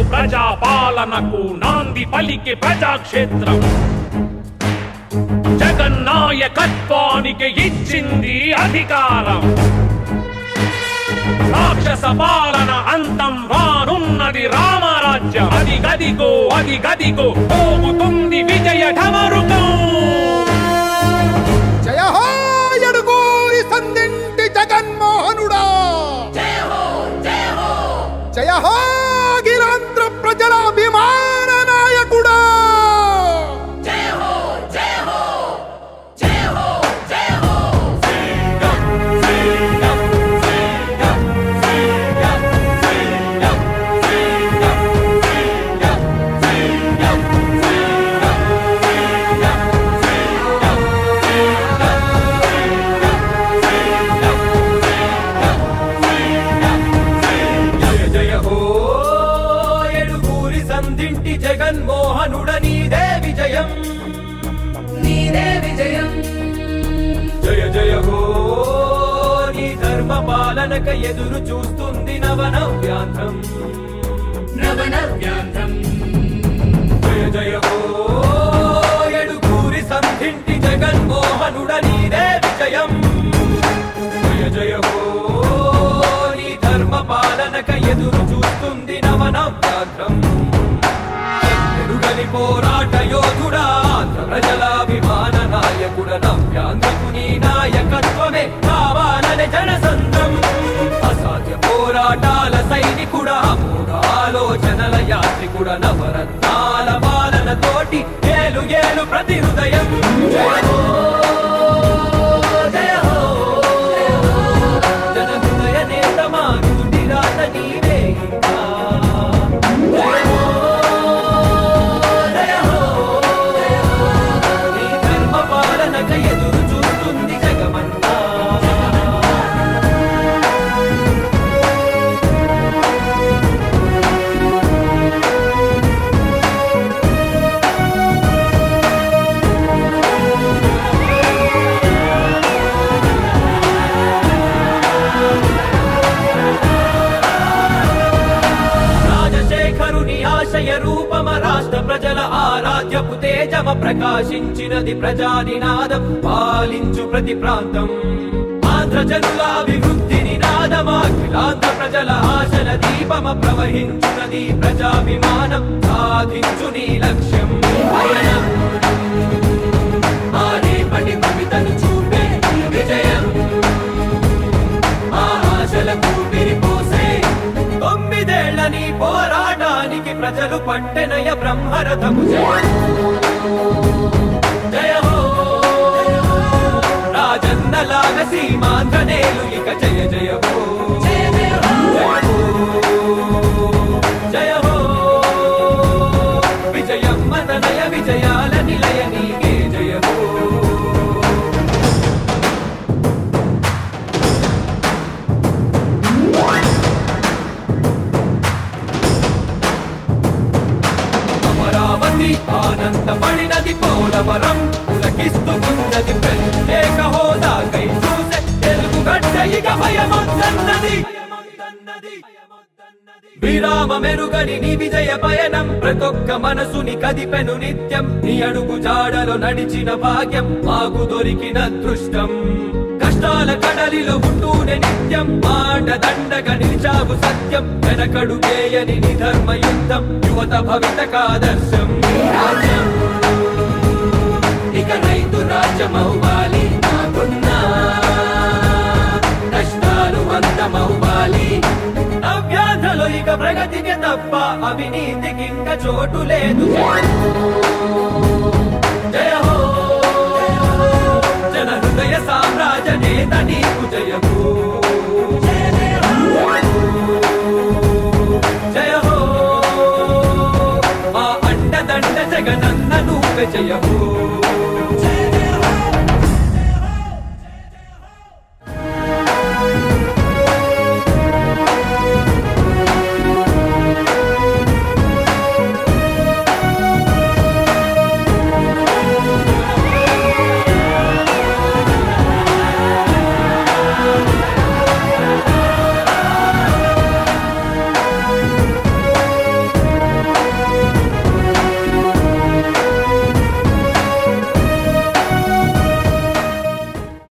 ప్రజా పాలనకు నాంది పలికి ప్రజాక్షేత్రం జగన్నాయకత్వానికి ఇచ్చింది అధికారం రాక్షస పాలన అంతం రానున్నది రామరాజ్యం అది గదిగో అది గదిగో పోగుతుంది విజయ ఢమరుకం జయ హో ఎడుగూరి సందింటి జగన్మోహనుడా జయ హో అఖిలాంధ్ర ప్రజల అభిమాన నాయకుడా జయ జయ హో ఎడుగూరి సంధింటి జగన్మోహనుడ నీదే విజయం నీదే విజయం జయ జయ హో నీ ధర్మ పాలనక ఎదురు చూస్తుంది నవనవ్యాంధ్రం నవనవ్యాంధ్రం జయ జయ హో ఎడుగూరి సంధింటి జగన్మోహనుడ నీదే విజయం జయ జయ హో నీ ధర్మ పాలనక ఎదురు చూస్తుంది నవనవ్యాంధ్రం ఎరుగని పోరాట యోధుడా ఆంధ్ర ప్రజలాభిమాన నాయకుడ నవ్యాంధ్రకు నీ నాయకత్వమే కావాలనే జనసంద్రం అసాధ్య పోరాటాల సైనికుడ అమోఘ ఆలోచనల యాత్రికుడ నవరత్నాల పాలన తోటి ఏలు ఏలు ప్రతి హృదయం జయ హో, జయ హో, జన హృదయ నేత మా నూటి రాత నీవే ఇంకా. జయ హో, జయ హో, నీ ధర్మ పాలనక ఎదురు చూస్తుంది జగమంతా రాజశేఖరుని ఆశయ రూపమ రాష్ట్ర ప్రజల ఆరాధ్యపు తేజమ ప్రకాశించినది ప్రజానినాదం పాలించు ప్రతి ప్రాంతం ఆంధ్ర జనుల అభివృద్ధి నినాదం అఖిలాంధ్ర ప్రజల ఆశల దీపమ ప్రవహించునది ప్రజాభిమానం సాధించు నీ లక్ష్యం పయనం ఆ రేపటి కవితను చూపే విజయం ఆ ఆశలకు పిరిపోసే తొమ్మిదేళ్ల నీ పోరాటానికి ప్రజలు పట్టెనయ బ్రహ్మరథము జయ జయ హో రాజన్నలాగ సీమాంధ్ర నేలు ఇక జయ జయ హో జయ జయ హో జయ హో జయ హో విజయమ్మ తనయ విజయాల నిలయ నీకే జయ హో అమరావతి ఆనందపడినది పోలవరం పులకిస్తూ ఉన్నది ప్రత్యేక హోదాకై చూసే తెలుగు గడ్డ ఇక భయమొద్దన్నది విరామ మెరుగని నీ విజయ పయనం ప్రతొక్క మనసుని కదిపెను నిత్యం నీ అడుగు జాడలో నడిచిన భాగ్యం మాకు దొరికిన దృష్టం కష్టాల కడలిలో ఉంటూనే నిత్యం మాట దండగా నిలిచావు సత్యం వెనకడు వేయని నీ ధర్మ యుద్ధం యువత భవిత కాదర్శం రాజ్యం ఇక రైతు రాజ్యమవ్వాలి నాకున్నా కష్టాలు అంతమవ్వాలి నవ్యాంధ్రలో ఇక ప్రగతికి తప్ప అవినీతికి ఇంకా చోటు లేదు జయ హో జన హృదయ సామ్రాజ్య నేత నీకు జయము జయ హో మా అండదండ జగనన్న నువ్వే జయము